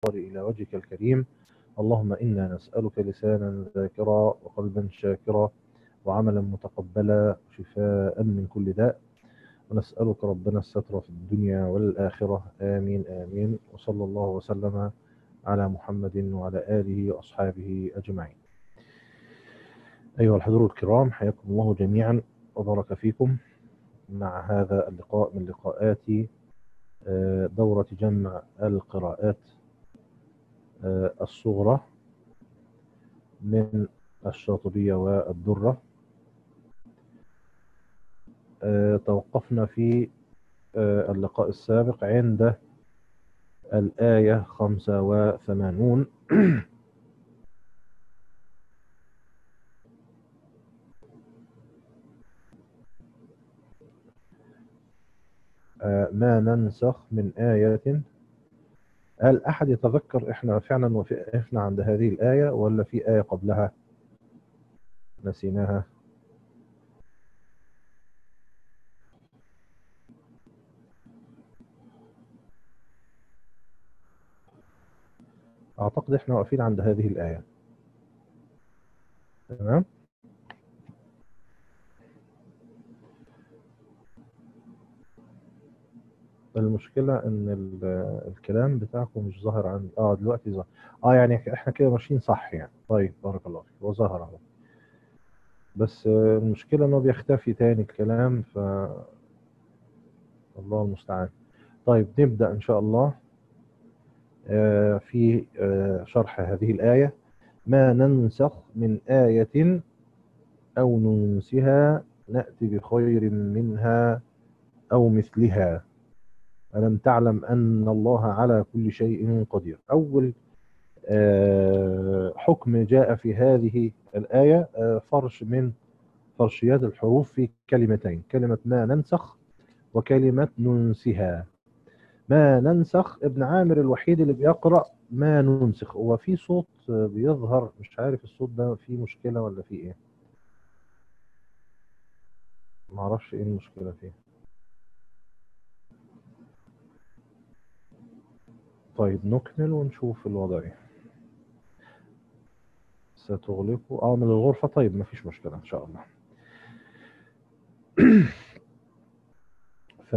إلى وجهك الكريم اللهم إنا نسألك لسانا ذاكرا وقلبا شاكرا وعملا متقبلا وشفاء من كل داء ونسألك ربنا الستر في الدنيا والآخرة آمين آمين وصلى الله وسلم على محمد وعلى آله وأصحابه أجمعين أيها الحضور الكرام حياكم الله جميعا وبارك فيكم مع هذا اللقاء من لقاءات دورة جمع القراءات الصغرى من الشاطبية والدرة توقفنا في اللقاء السابق عند الآية 85 ما ننسخ من آية هل أحد يتذكر إحنا فعلا وقفنا عند هذه الآية ولا في آية قبلها نسيناها أعتقد إحنا واقفين عند هذه الآية تمام المشكلة ان الكلام بتاعكم مش ظاهر عندي اه دلوقتي ظاهر اه يعني احنا كده ماشيين صح يعني طيب بارك الله فيك هو ظهر اهو بس المشكلة انه بيختفي تاني الكلام ف الله المستعان طيب نبدأ ان شاء الله آه في آه شرح هذه الآية ما ننسخ من آية أو ننسها نأتي بخير منها أو مثلها ألم تعلم أن الله على كل شيء قدير أول حكم جاء في هذه الآية فرش من فرشيات الحروف في كلمتين كلمة ما ننسخ وكلمة ننسها ما ننسخ ابن عامر الوحيد اللي بيقرأ ما ننسخ هو في صوت بيظهر مش عارف الصوت ده فيه مشكلة ولا فيه ايه معرفش ايه المشكلة فيه طيب نكمل ونشوف الوضع ايه ستغلقوا اه من الغرفة طيب مفيش مشكلة ان شاء الله ف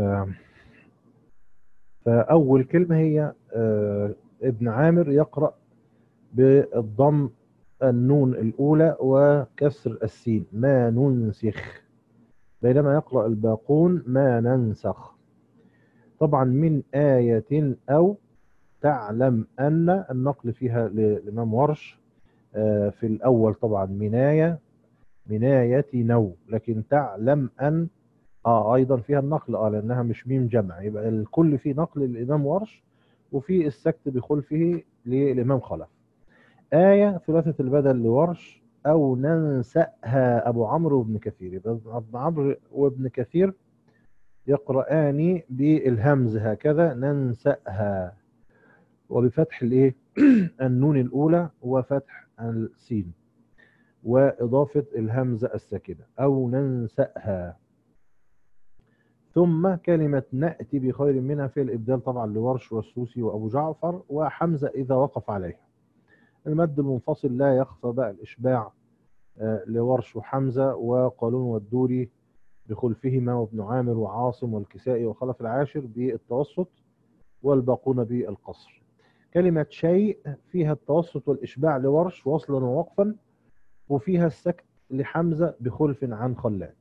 فأول كلمة هي آه ابن عامر يقرأ بالضم النون الأولى وكسر السين ما ننسخ بينما يقرأ الباقون ما ننسخ طبعا من آية أو تعلم أن النقل فيها للإمام ورش في الأول طبعا مناية مناية نو لكن تعلم أن آه أيضا فيها النقل آه لأنها مش ميم جمع يبقى الكل فيه نقل للإمام ورش وفي السكت بخلفه للإمام خلف آية ثلاثة البدل لورش أو ننسأها أبو عمرو وابن كثير يبقى ابن عمرو وابن كثير يقرآن بالهمز هكذا ننسأها وبفتح الايه النون الاولى وفتح السين واضافه الهمزه الساكنه او ننساها ثم كلمه ناتي بخير منها في الابدال طبعا لورش والسوسي وابو جعفر وحمزه اذا وقف عليها المد المنفصل لا يخفى بقى الاشباع لورش وحمزه وقالون والدوري بخلفهما وابن عامر وعاصم والكسائي وخلف العاشر بالتوسط والباقون بالقصر كلمة شيء فيها التوسط والإشباع لورش وصلا ووقفا وفيها السكت لحمزة بخلف عن خلات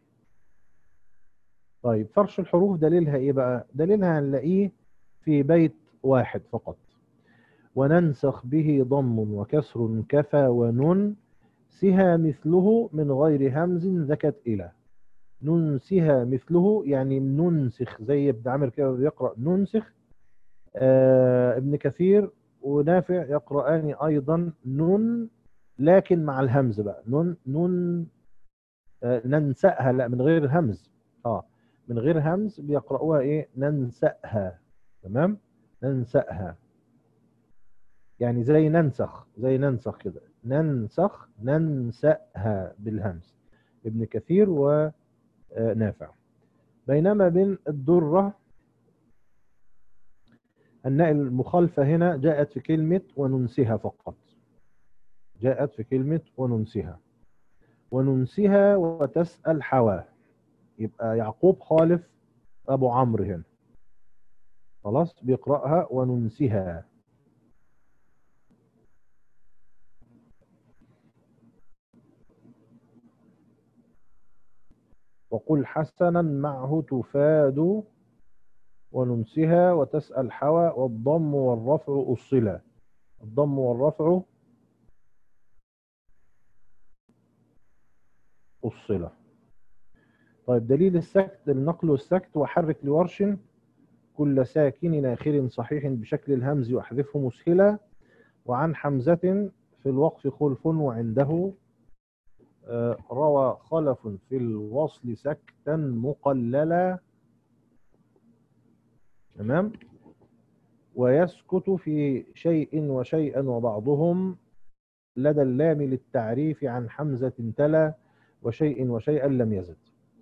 طيب فرش الحروف دليلها إيه بقى؟ دليلها هنلاقيه في بيت واحد فقط وننسخ به ضم وكسر كفى ونن سها مثله من غير همز ذكت إلى ننسها مثله يعني ننسخ زي ابن عامر كده بيقرأ ننسخ آه ابن كثير ونافع يقرآن أيضا نون لكن مع الهمز بقى نون نون آه ننسأها لا من غير همز اه من غير همز بيقرأوها ايه ننسأها تمام ننسأها يعني زي ننسخ زي ننسخ كده ننسخ ننسأها بالهمز ابن كثير ونافع بينما بين الدرة الناء المخالفة هنا جاءت في كلمة وننسها فقط جاءت في كلمة وننسها وننسها وتسأل حواه يبقى يعقوب خالف أبو عمرو هنا خلاص بيقرأها وننسها وقل حسنا معه تفاد وننسها وتسأل حوى والضم والرفع أصلا الضم والرفع أصلا طيب دليل السكت النقل والسكت وحرك لورش كل ساكن آخر صحيح بشكل الهمز واحذفه مسهلا وعن حمزة في الوقف خلف وعنده آه، روى خلف في الوصل سكتا مقللا تمام ويسكت في شيء وشيئا وبعضهم لدى اللام للتعريف عن حمزة تلا وشيء وشيئا لم يزد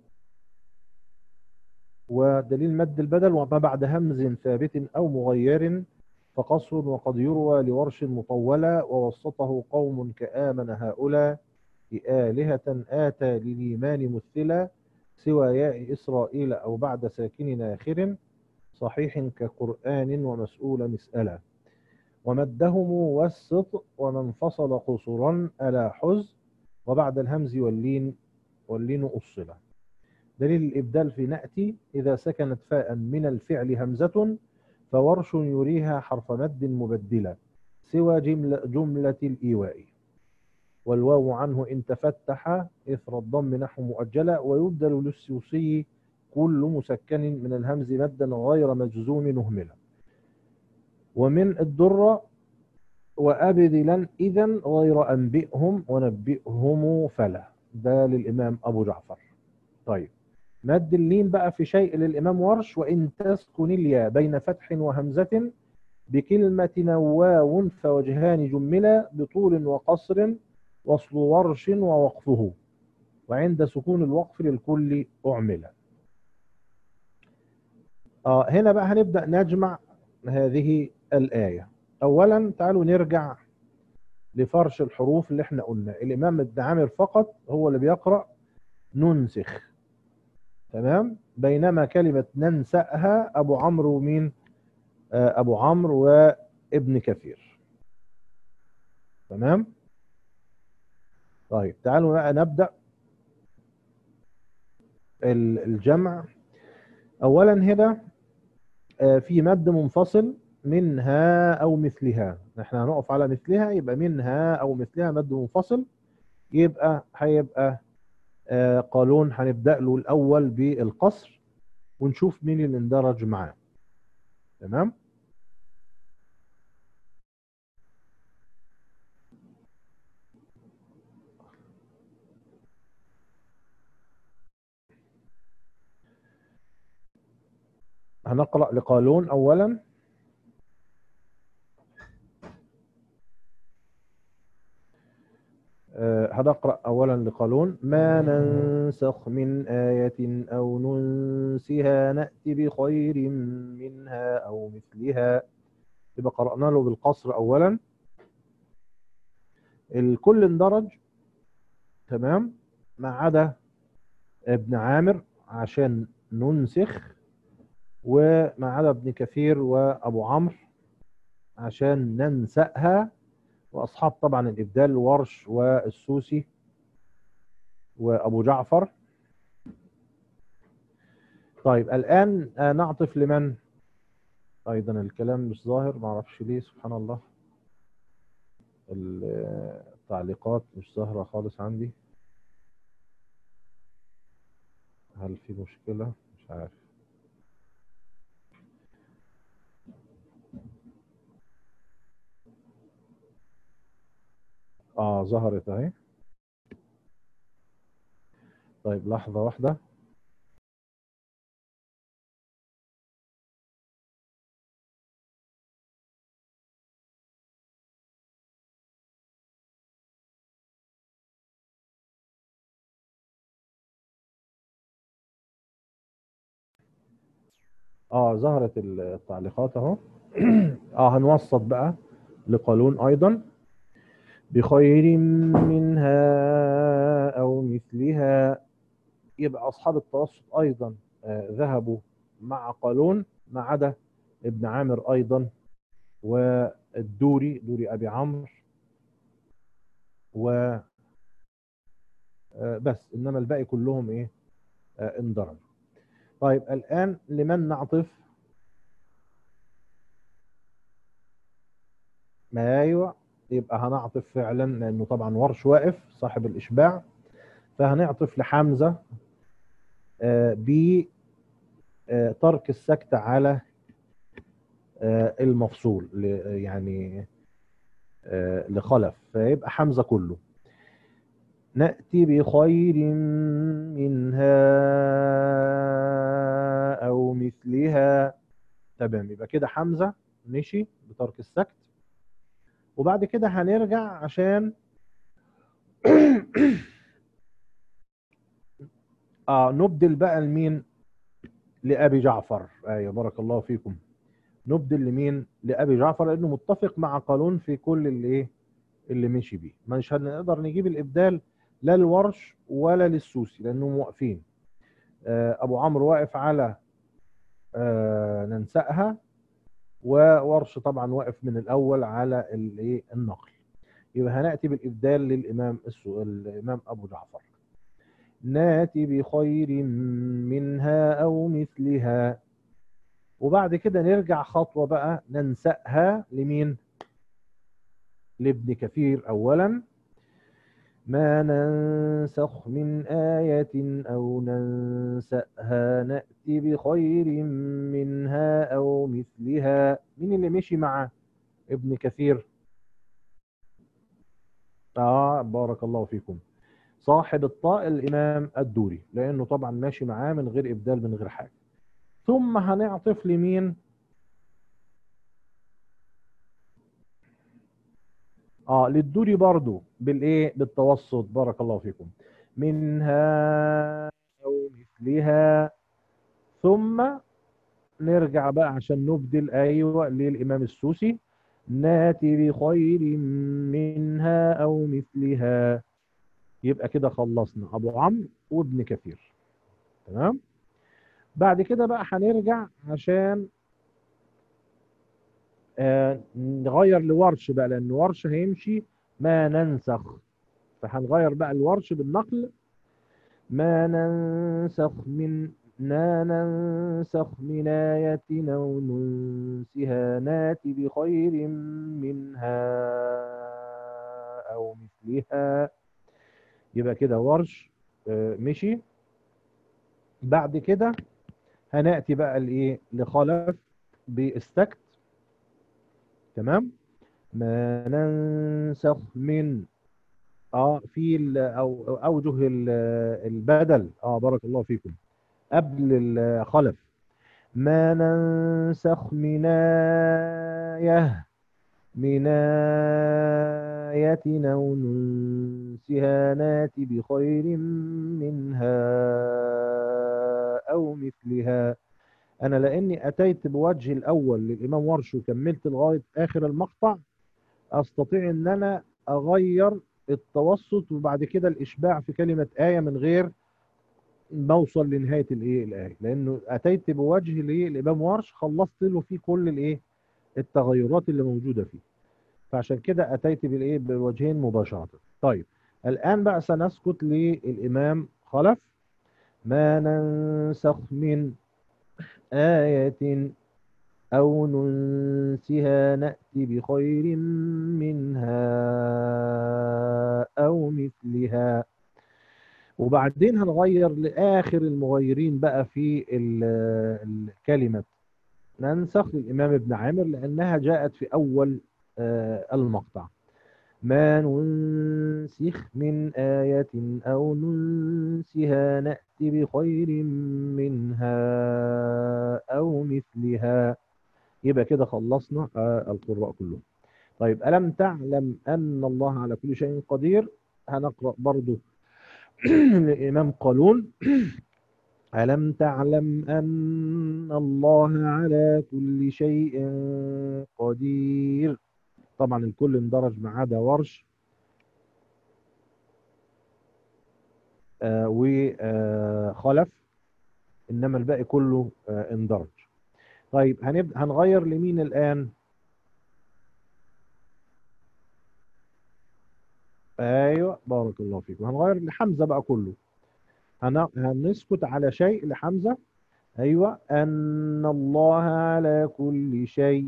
ودليل مد البدل وما بعد همز ثابت أو مغير فقصر وقد يروى لورش مطولة ووسطه قوم كآمن هؤلاء آلهة آتى للإيمان مثلا سوى ياء إسرائيل أو بعد ساكن آخر صحيح كقرآن ومسؤول مسألة ومدهم والسط ومن انفصل قصرا ألا حز وبعد الهمز واللين واللين أصلا دليل الإبدال في نأتي إذا سكنت فاء من الفعل همزة فورش يريها حرف مد مبدلا سوى جملة, جملة الإيواء والواو عنه إن تفتح إثر الضم نحو مؤجلة ويبدل للسوسي كل مسكن من الهمز مدا غير مجزوم نهملا ومن الدرة وأبدلا إذا غير أنبئهم ونبئهم فلا ده للإمام أبو جعفر طيب مد اللين بقى في شيء للإمام ورش وإن تسكن الياء بين فتح وهمزة بكلمة نواو فوجهان جملا بطول وقصر وصل ورش ووقفه وعند سكون الوقف للكل أعمل آه هنا بقى هنبدأ نجمع هذه الآية أولا تعالوا نرجع لفرش الحروف اللي احنا قلنا الإمام ابن عامر فقط هو اللي بيقرأ ننسخ تمام بينما كلمة ننسأها أبو عمرو ومين آه أبو عمرو وابن كثير تمام طيب تعالوا بقى نبدأ الجمع أولا هنا في مد منفصل منها أو مثلها احنا هنقف على مثلها يبقى منها أو مثلها مد منفصل يبقى هيبقى قانون هنبدأ له الأول بالقصر ونشوف مين اللي اندرج معاه تمام هنقرأ لقالون أولا أه هنقرأ أولا لقالون ما ننسخ من آية أو ننسها نأتي بخير منها أو مثلها يبقى قرأنا له بالقصر أولا الكل اندرج تمام ما عدا ابن عامر عشان ننسخ وما عدا ابن كثير وابو عمرو عشان ننسأها واصحاب طبعا الابدال ورش والسوسي وابو جعفر طيب الان نعطف لمن ايضا الكلام مش ظاهر ما اعرفش ليه سبحان الله التعليقات مش ظاهره خالص عندي هل في مشكله مش عارف اه ظهرت اهي طيب لحظة واحدة اه ظهرت التعليقات اهو اه هنوسط بقى لقالون ايضا بخير منها او مثلها يبقى اصحاب التوسط ايضا آه ذهبوا مع قالون ما عدا ابن عامر ايضا والدوري دوري ابي عمرو و آه بس انما الباقي كلهم ايه آه اندرجوا طيب الان لمن نعطف ما ايوه يبقى هنعطف فعلا لانه طبعا ورش واقف صاحب الاشباع فهنعطف لحمزه آه بترك السكت على آه المفصول يعني آه لخلف فيبقى حمزه كله ناتي بخير منها او مثلها تمام يبقى كده حمزه مشي بترك السكت وبعد كده هنرجع عشان اه نبدل بقى لمين لابي جعفر ايوه بارك الله فيكم نبدل لمين لابي جعفر لانه متفق مع قانون في كل اللي ايه اللي مشي بيه مش هنقدر نجيب الابدال لا للورش ولا للسوسي لانهم واقفين آه ابو عمرو واقف على آه ننسأها وورش طبعا واقف من الاول على الايه النقل يبقى هناتي بالابدال للامام الامام ابو جعفر ناتي بخير منها او مثلها وبعد كده نرجع خطوه بقى ننسأها لمين لابن كثير اولا ما ننسخ من آية أو ننسأها نأتي بخير منها أو مثلها مين اللي مشي مع ابن كثير آه بارك الله فيكم صاحب الطاء الإمام الدوري لأنه طبعا ماشي معاه من غير إبدال من غير حاجة ثم هنعطف لمين اه للدوري برضو بالايه بالتوسط بارك الله فيكم منها او مثلها ثم نرجع بقى عشان نبدل ايوه للامام السوسي ناتي بخير منها او مثلها يبقى كده خلصنا ابو عمرو وابن كثير تمام بعد كده بقى هنرجع عشان آه نغير لورش بقى لان ورش هيمشي ما ننسخ فهنغير بقى الورش بالنقل ما ننسخ من لا ننسخ من آية أو ننسها نات بخير منها أو مثلها يبقى كده ورش آه مشي بعد كده هنأتي بقى لإيه لخلف باستكت تمام ما ننسخ من اه في او اوجه البدل اه بارك الله فيكم قبل الخلف ما ننسخ من آية من آية أو ننسها ناتي بخير منها أو مثلها انا لاني اتيت بوجه الاول للامام ورش وكملت لغايه اخر المقطع استطيع ان انا اغير التوسط وبعد كده الاشباع في كلمه ايه من غير ما اوصل لنهايه الايه الايه لانه اتيت بوجه للامام ورش خلصت له فيه كل الايه التغيرات اللي موجوده فيه فعشان كده اتيت بالايه بالوجهين مباشره طيب الان بقى سنسكت للامام خلف ما ننسخ من آية أو ننسها نأتي بخير منها أو مثلها وبعدين هنغير لآخر المغيرين بقى في الكلمة ننسخ للإمام ابن عامر لأنها جاءت في أول المقطع ما ننسخ من آية أو ننسها نأتي بخير منها أو مثلها يبقى كده خلصنا القراء كلهم طيب ألم تعلم أن الله على كل شيء قدير هنقرأ برضو الإمام قالون ألم تعلم أن الله على كل شيء قدير طبعا الكل اندرج ما عدا ورش آه وخلف إنما الباقي كله آه اندرج طيب هنبدأ هنغير لمين الآن ايوه بارك الله فيكم هنغير لحمزه بقى كله هن... هنسكت على شيء لحمزه ايوه ان الله على كل شيء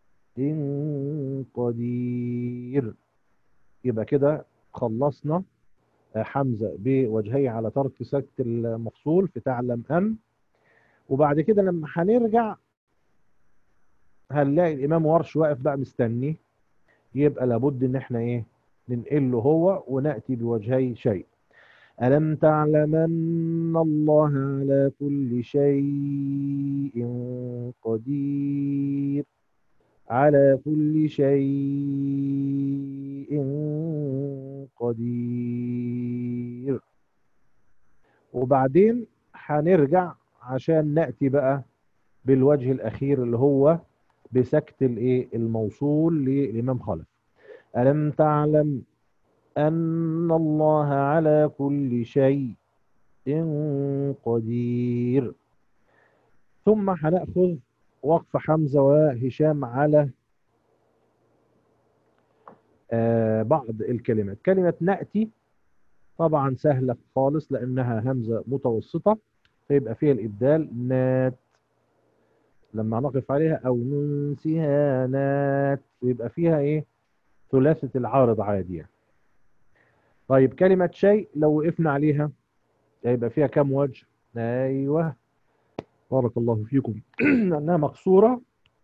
قدير يبقى كده خلصنا حمزه بوجهيه على ترك سكت المفصول في تعلم ان وبعد كده لما هنرجع هنلاقي الامام ورش واقف بقى مستني يبقى لابد ان احنا ايه ننقل له هو ونأتي بوجهي شيء ألم تعلم أن الله على كل شيء قدير على كل شيء قدير وبعدين هنرجع عشان نأتي بقى بالوجه الأخير اللي هو بسكت الايه الموصول للإمام خلف ألم تعلم أن الله على كل شيء قدير ثم هنأخذ وقف حمزة وهشام على آه بعض الكلمات كلمة نأتي طبعا سهلة خالص لأنها همزة متوسطة فيبقى فيها الإبدال نات لما نقف عليها أو ننسيها نات ويبقى فيها إيه ثلاثة العارض عادي يعني. طيب كلمة شيء لو وقفنا عليها هيبقى فيها كم وجه ايوه بارك الله فيكم لانها مكسوره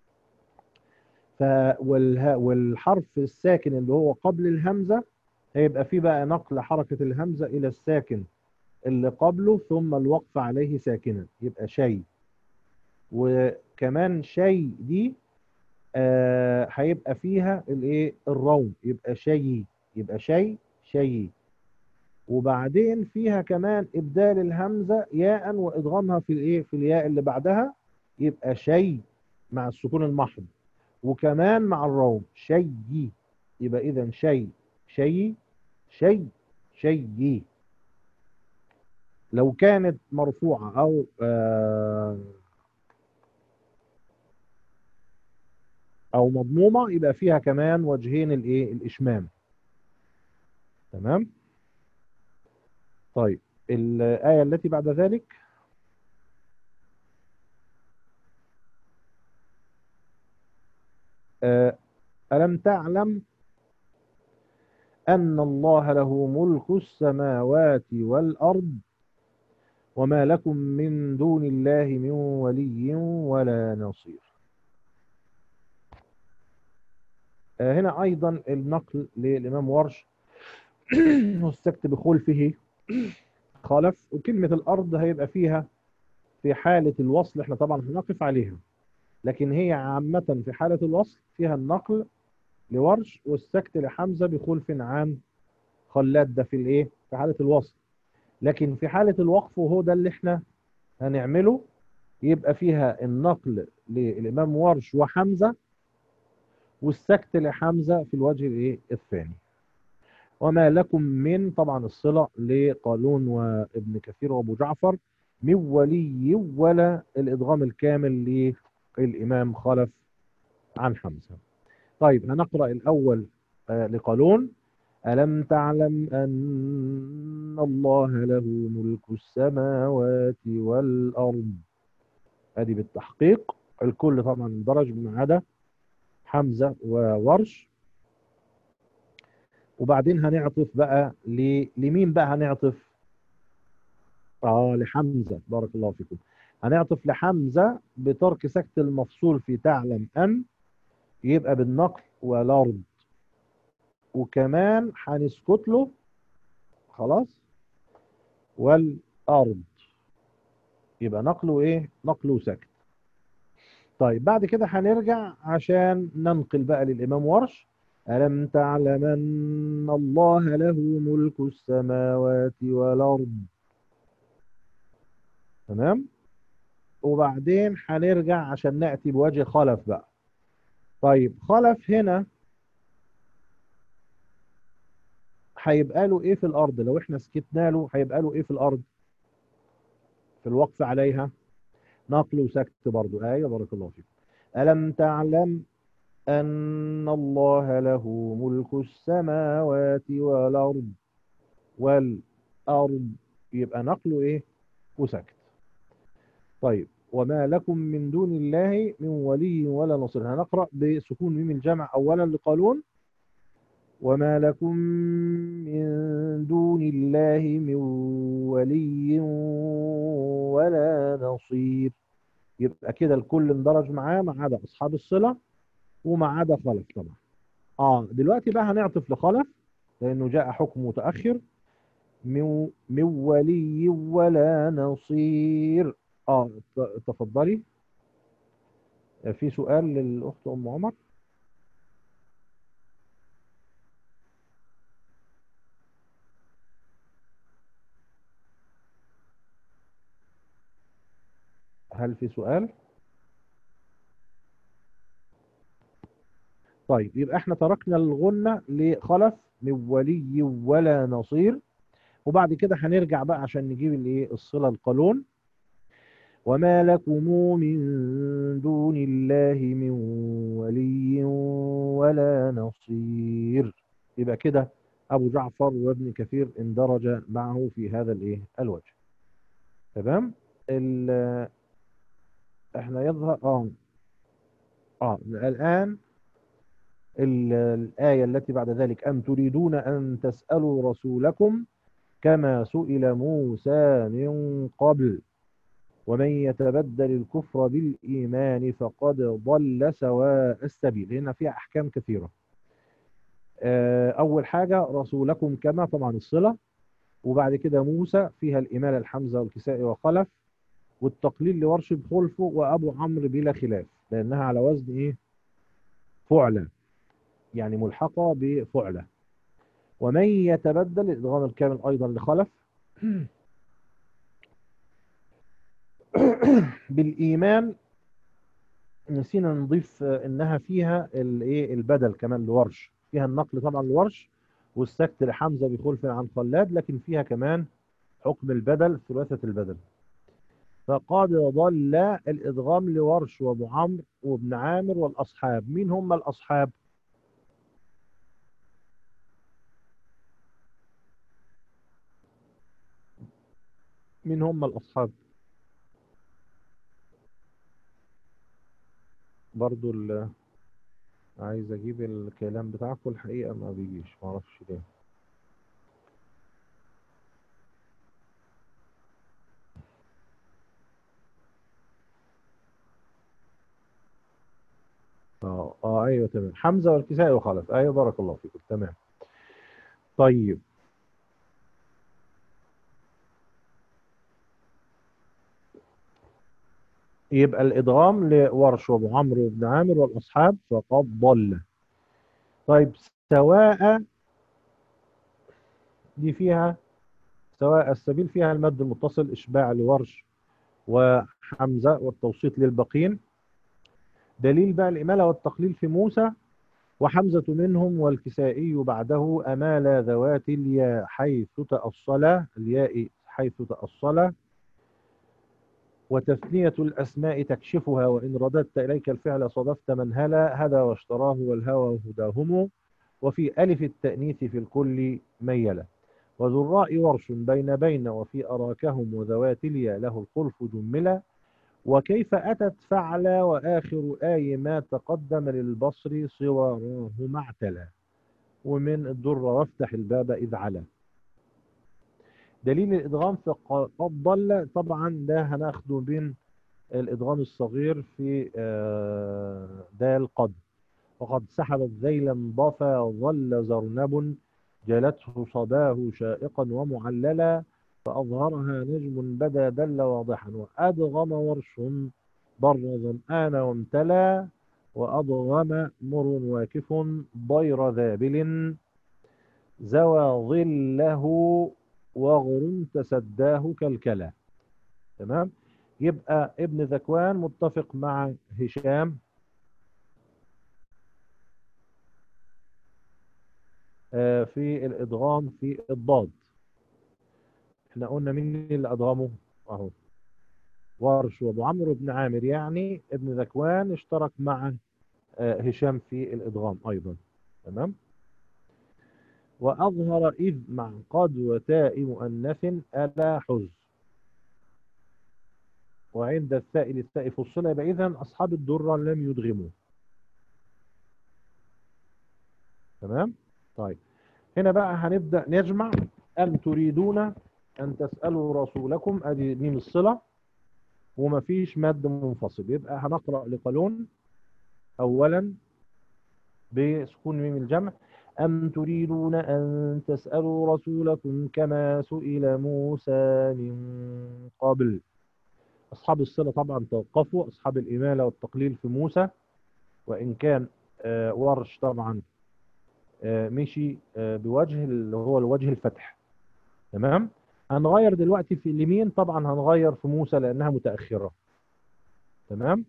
ف والها والحرف الساكن اللي هو قبل الهمزه هيبقى فيه بقى نقل حركه الهمزه الى الساكن اللي قبله ثم الوقف عليه ساكنا يبقى شيء وكمان شيء دي آه هيبقى فيها الايه الروم يبقى شيء يبقى شيء شيء وبعدين فيها كمان ابدال الهمزه ياء وادغامها في الايه في الياء اللي بعدها يبقى شيء مع السكون المحض وكمان مع الروم شيء يبقى اذا شيء شيء شيء شيء لو كانت مرفوعه او آه او مضمومه يبقى فيها كمان وجهين الايه الاشمام تمام طيب الآية التي بعد ذلك ألم تعلم أن الله له ملك السماوات والأرض وما لكم من دون الله من ولي ولا نصير هنا أيضا النقل للإمام ورش والسكت بخلفه خلف وكلمة الأرض هيبقى فيها في حالة الوصل احنا طبعا هنقف عليها لكن هي عامة في حالة الوصل فيها النقل لورش والسكت لحمزة بخلف عن خلاد ده في الايه في حالة الوصل لكن في حالة الوقف وهو ده اللي احنا هنعمله يبقى فيها النقل للإمام ورش وحمزة والسكت لحمزة في الوجه الايه الثاني وما لكم من طبعا الصلة لقالون وابن كثير وابو جعفر من ولي ولا الإدغام الكامل للإمام خلف عن حمزة طيب هنقرأ الأول لقالون ألم تعلم أن الله له ملك السماوات والأرض أدي بالتحقيق الكل طبعا درج ما عدا حمزة وورش وبعدين هنعطف بقى ل... لمين بقى هنعطف اه لحمزة بارك الله فيكم هنعطف لحمزة بترك سكت المفصول في تعلم أن يبقى بالنقل والأرض وكمان هنسكت له خلاص والأرض يبقى نقله ايه نقله سكت طيب بعد كده هنرجع عشان ننقل بقى للإمام ورش ألم تعلم أن الله له ملك السماوات والأرض تمام وبعدين هنرجع عشان نأتي بوجه خلف بقى طيب خلف هنا هيبقى له ايه في الارض لو احنا سكتنا له هيبقى له ايه في الارض في الوقف عليها نقل وسكت برضو ايوه بارك الله فيكم الم تعلم ان الله له ملك السماوات والارض والارض يبقى نقله ايه وسكت طيب وما لكم من دون الله من ولي ولا نصير هنقرأ بسكون ميم الجمع أولا لقالون وما لكم من دون الله من ولي ولا نصير يبقى كده الكل اندرج معاه ما عدا أصحاب الصلة وما عدا خلف طبعا اه دلوقتي بقى هنعطف لخلف لأنه جاء حكم متأخر من من ولي ولا نصير اه ت- تفضلي في سؤال للأخت أم عمر هل في سؤال طيب يبقى احنا تركنا الغنة لخلف من ولي ولا نصير وبعد كده هنرجع بقى عشان نجيب الايه الصلة القانون وما لكم من دون الله من ولي ولا نصير يبقى كده أبو جعفر وابن كثير اندرج معه في هذا الايه الوجه تمام ال- احنا يظهر اه اه الآن ال- الآية التي بعد ذلك أم تريدون أن تسألوا رسولكم كما سئل موسى من قبل ومن يتبدل الكفر بالإيمان فقد ضل سواء السبيل هنا فيها أحكام كثيرة آه، أول حاجة رسولكم كما طبعا الصلة وبعد كده موسى فيها الإمالة الحمزة والكسائي وخلف والتقليل لورش بخلفه وأبو عمرو بلا خلاف لأنها على وزن إيه فعلة يعني ملحقة بفعلة ومن يتبدل الإدغام الكامل أيضا لخلف بالإيمان نسينا نضيف آه، إنها فيها الإيه البدل كمان لورش فيها النقل طبعا لورش والسكت لحمزة بخلف عن خلاد لكن فيها كمان حكم البدل ثلاثة البدل فقد ضل الإدغام لورش وأبو عمرو وابن عامر والأصحاب مين هم الأصحاب؟ مين هم الأصحاب؟ برضو ال- عايز أجيب الكلام بتاعكم الحقيقة ما بيجيش معرفش ليه اه اه ايوه تمام حمزة والكسائي وخلف ايوه بارك الله فيكم تمام طيب يبقى الإدغام لورش وأبو عمرو وابن عامر والأصحاب فقد ضل طيب سواء دي فيها سواء السبيل فيها المد المتصل إشباع لورش وحمزة والتوسيط للبقين دليل بقى الإمالة والتقليل في موسى وحمزة منهم والكسائي بعده أمال ذوات الياء حيث تأصلا الياء حيث تأصلا وتثنية الأسماء تكشفها وإن رددت إليك الفعل صدفت من هلا هدى واشتراه والهوى هداهم وفي ألف التأنيث في الكل ميلا وذراء ورش بين بين وفي أراكهم وذوات اليا له الخلف جملا وكيف أتت فعل وآخر آي ما تقدم للبصر صواره معتلا ومن الدر وافتح الباب إذ علا دليل الإدغام في ق- قد ضل طبعا ده هناخده بين الإدغام الصغير في آه، دال قد وقد سحبت ذيلا ضفا ظل زرنب جلته صباه شائقا ومعللا فأظهرها نجم بدا دل واضحا وأدغم ورش ضر ظمآن وامتلى وأضغم مر واكف ضير ذابل زوى ظله وغر تسداه كالكلا تمام يبقى ابن ذكوان متفق مع هشام آه، في الادغام في الضاد احنا قلنا مين اللي ادغمه اهو ورش وابو عمرو بن عامر يعني ابن ذكوان اشترك مع آه، هشام في الادغام ايضا تمام واظهر اذ مع قد وتاء مؤنث الا حز وعند الثاء للثاء فصل يبقى اذا اصحاب الدره لم يدغموا تمام طيب هنا بقى هنبدا نجمع ام تريدون ان تسالوا رسولكم ادي ميم الصله ومفيش مد منفصل يبقى هنقرا لقالون اولا بسكون ميم الجمع أم تريدون أن تسألوا رسولكم كما سئل موسى من قبل أصحاب الصلة طبعا توقفوا أصحاب الإمالة والتقليل في موسى وإن كان آه، ورش طبعا آه، مشي آه، بوجه اللي هو الوجه الفتح تمام هنغير دلوقتي في اليمين طبعا هنغير في موسى لأنها متأخرة تمام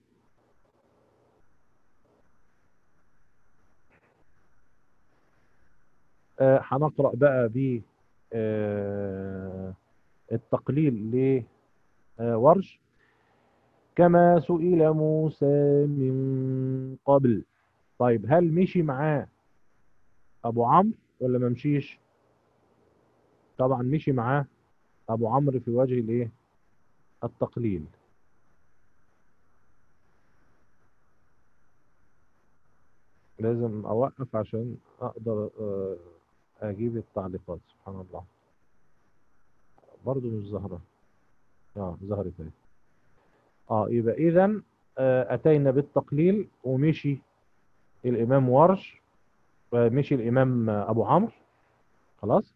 آه، هنقرأ بقى ب آه، التقليل لورش كما سئل موسى من قبل طيب هل مشي معاه ابو عمرو ولا ما مشيش طبعا مشي معاه ابو عمرو في وجه الايه التقليل لازم اوقف عشان اقدر آه، اجيب التعليقات سبحان الله برضو مش ظاهره اه ظهرت اهي اه يبقى اذا آه، اتينا بالتقليل ومشي الامام ورش ومشي الامام ابو عمرو خلاص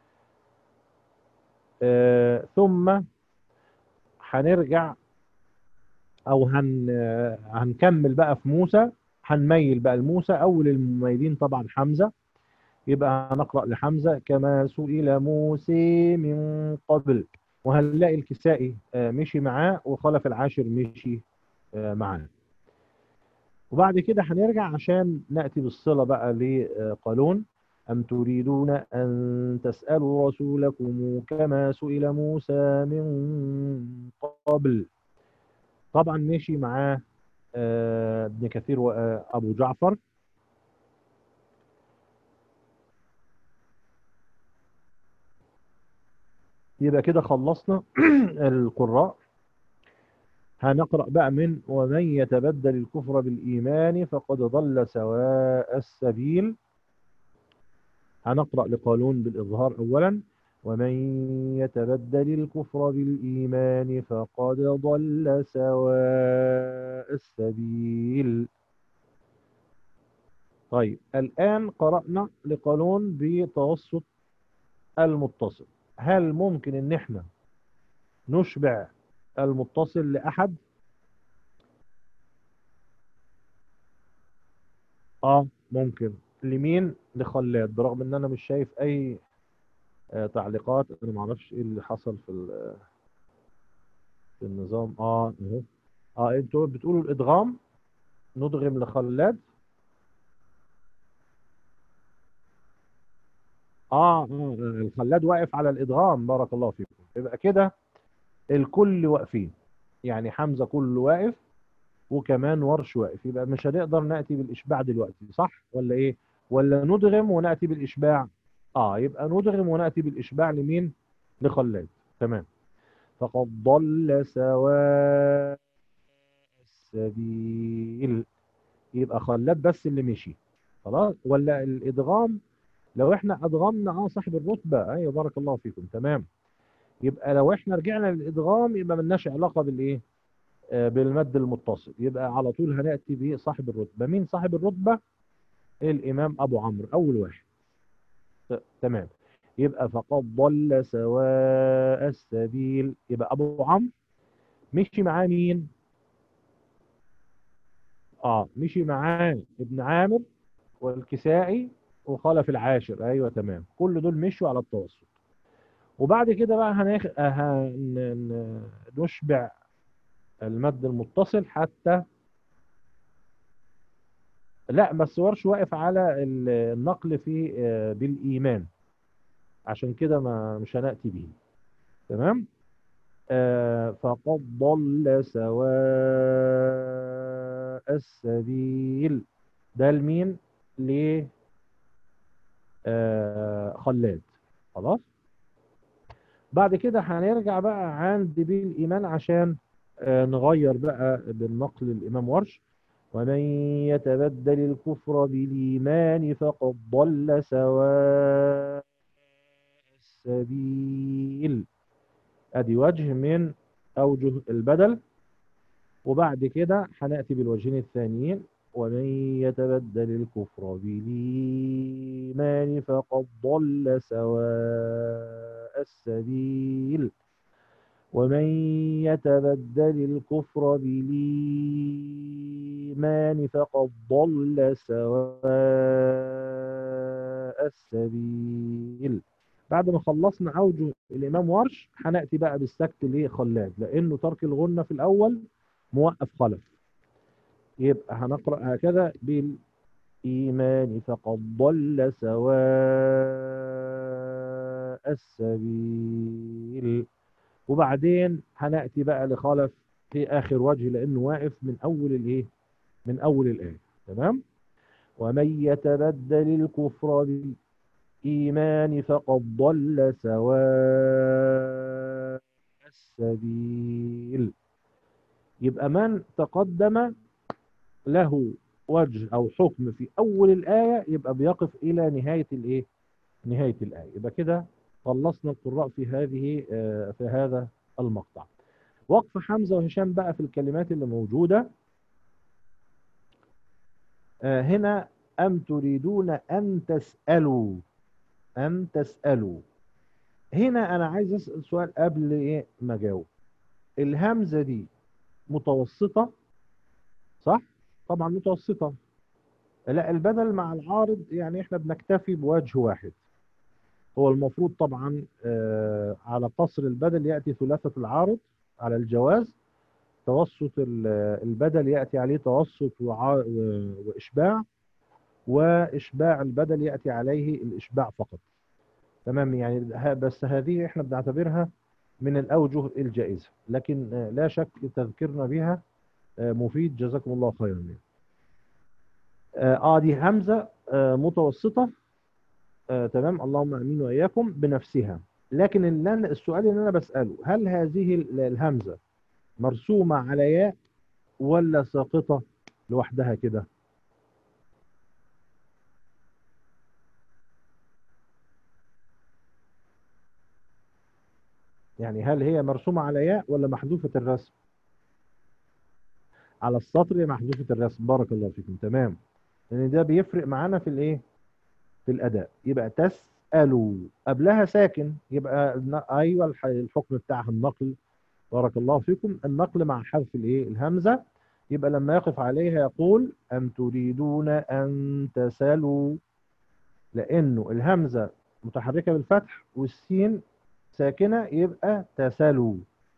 آه ثم هنرجع او هن هنكمل بقى في موسى هنميل بقى لموسى اول المميلين طبعا حمزه يبقى هنقرا لحمزه كما سئل موسى من قبل وهنلاقي الكسائي آه، مشي معاه وخلف العاشر مشي آه، معاه وبعد كده هنرجع عشان ناتي بالصله بقى لقالون أم تريدون أن تسألوا رسولكم كما سئل موسى من قبل طبعا مشي معاه آه، ابن كثير وأبو جعفر يبقى كده خلصنا القراء هنقرأ بقى من ومن يتبدل الكفر بالإيمان فقد ضل سواء السبيل هنقرأ لقالون بالإظهار أولا ومن يتبدل الكفر بالإيمان فقد ضل سواء السبيل طيب الآن قرأنا لقالون بتوسط المتصل هل ممكن ان احنا نشبع المتصل لأحد اه ممكن لمين لخلاد برغم ان انا مش شايف اي آه تعليقات انا ما اعرفش ايه اللي حصل في في النظام اه اهو اه انتوا بتقولوا الادغام ندغم لخلاد اه اه الخلاد واقف على الادغام بارك الله فيكم يبقى كده الكل واقفين يعني حمزه كله واقف وكمان ورش واقف يبقى مش هنقدر ناتي بالاشباع دلوقتي صح ولا ايه ولا ندغم وناتي بالاشباع اه يبقى ندغم وناتي بالاشباع لمين لخلاد تمام فقد ضل سواء السبيل يبقى خلاد بس اللي مشي خلاص ولا الادغام لو احنا ادغمنا اه صاحب الرتبه ايوه بارك الله فيكم تمام يبقى لو احنا رجعنا للادغام يبقى ملناش علاقه بالايه آه بالمد المتصل يبقى على طول هناتي بصاحب الرتبه مين صاحب الرتبه الامام ابو عمرو اول واحد تمام يبقى فقد ضل سواء السبيل يبقى ابو عمرو مشي معاه مين اه مشي معاه ابن عامر والكسائي وخلف العاشر ايوه تمام كل دول مشوا على التوسط وبعد كده بقى هنخ... هنشبع المد المتصل حتى لا بس ورش واقف على ال- النقل في آه، بالإيمان عشان كده ما مش هنأتي به تمام آه، فقد ضل سواء السبيل ده لمين ل آه، خلاد خلاص بعد كده هنرجع بقى عند بالإيمان عشان آه، نغير بقى بالنقل الإمام ورش ومن يتبدل الكفر بالإيمان فقد ضل سواء السبيل ادي وجه من اوجه البدل وبعد كده هناتي بالوجهين الثانيين ومن يتبدل الكفر بالايمان فقد ضل سواء السبيل ومن يتبدل الكفر بالايمان فقد ضل سواء السبيل بعد ما خلصنا اوجه الامام ورش هناتي بقى بالسكت لخلاد لانه ترك الغنه في الاول موقف خلف يبقى هنقرا هكذا بالايمان فقد ضل سواء السبيل وبعدين هناتي بقى لخلف في اخر وجه لانه واقف من اول الايه من اول الايه تمام ومن يتبدل الكفر بال الإيمان فقد ضل سواء السبيل يبقى من تقدم له وجه أو حكم في أول الآية يبقى بيقف إلى نهاية الإيه؟ نهاية الآية يبقى كده خلصنا القراء في هذه آه، في هذا المقطع وقف حمزة وهشام بقى في الكلمات اللي موجودة آه، هنا أم تريدون أن تسألوا أن تسألوا هنا أنا عايز أسأل سؤال قبل إيه ما أجاوب الهمزة دي متوسطة صح؟ طبعا متوسطة لا البدل مع العارض يعني إحنا بنكتفي بوجه واحد هو المفروض طبعا آه على قصر البدل يأتي ثلاثة العارض على الجواز توسط ال- البدل يأتي عليه توسط وعا- و- وإشباع وإشباع البدل يأتي عليه الإشباع فقط تمام يعني ه- بس هذه احنا بنعتبرها من الأوجه الجائزة لكن آه، لا شك تذكيرنا بها آه، مفيد جزاكم الله خيرا يعني. اه آه، دي همزة آه، متوسطة آه، تمام اللهم امين واياكم بنفسها لكن اللي أنا- السؤال اللي انا بسأله هل هذه ال- الهمزة مرسومة على ياء ولا ساقطة لوحدها كده يعني هل هي مرسومة على ياء ولا محذوفة الرسم على السطر محذوفة الرسم بارك الله فيكم تمام لان ده بيفرق معانا في الايه في الاداء يبقى تسألوا قبلها ساكن يبقى الن- ايوه الح- الحكم بتاعها النقل بارك الله فيكم النقل مع حذف الايه الهمزة يبقى لما يقف عليها يقول أم تريدون أن تسألوا لأنه الهمزة متحركة بالفتح والسين ساكنة يبقى تسألوا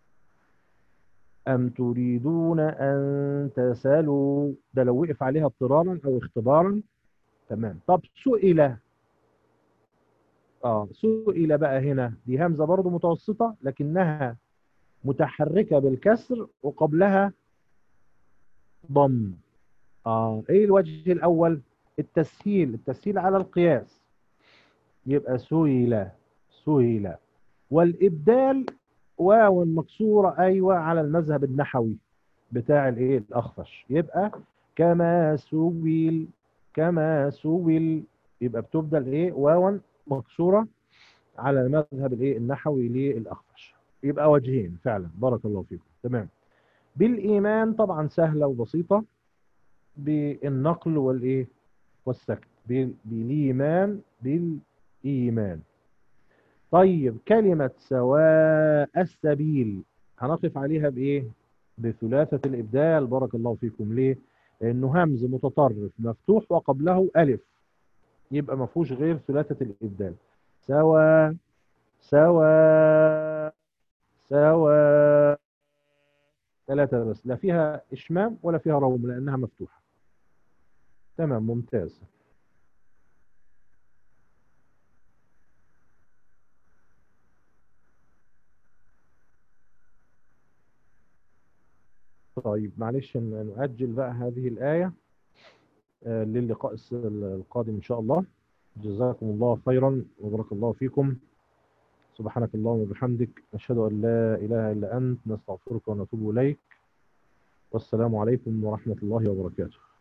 أم تريدون أن تسألوا ده لو وقف عليها اضطرارا أو اختبارا تمام طب سئل اه سئل بقى هنا دي همزة برضو متوسطة لكنها متحركة بالكسر وقبلها ضم اه ايه الوجه الاول التسهيل التسهيل على القياس يبقى سئل سئل والابدال واو مكسوره ايوه على المذهب النحوي بتاع الايه الاخفش يبقى كما سئل كما سئل يبقى بتبدل ايه واو مكسوره على المذهب الايه النحوي للاخفش يبقى وجهين فعلا بارك الله فيكم تمام بالايمان طبعا سهله وبسيطه بالنقل والايه والسكت بال- بالايمان بالايمان طيب كلمة سواء السبيل هنقف عليها بإيه؟ بثلاثة الإبدال بارك الله فيكم ليه؟ لأنه همز متطرف مفتوح وقبله ألف يبقى ما فيهوش غير ثلاثة الإبدال سواء سواء سواء ثلاثة بس لا فيها إشمام ولا فيها روم لأنها مفتوحة تمام ممتاز طيب معلش ن- نؤجل بقى هذه الآية آه، للقاء الس- القادم إن شاء الله جزاكم الله خيرا وبارك الله فيكم سبحانك اللهم وبحمدك نشهد أن لا إله إلا أنت نستغفرك ونتوب إليك والسلام عليكم ورحمة الله وبركاته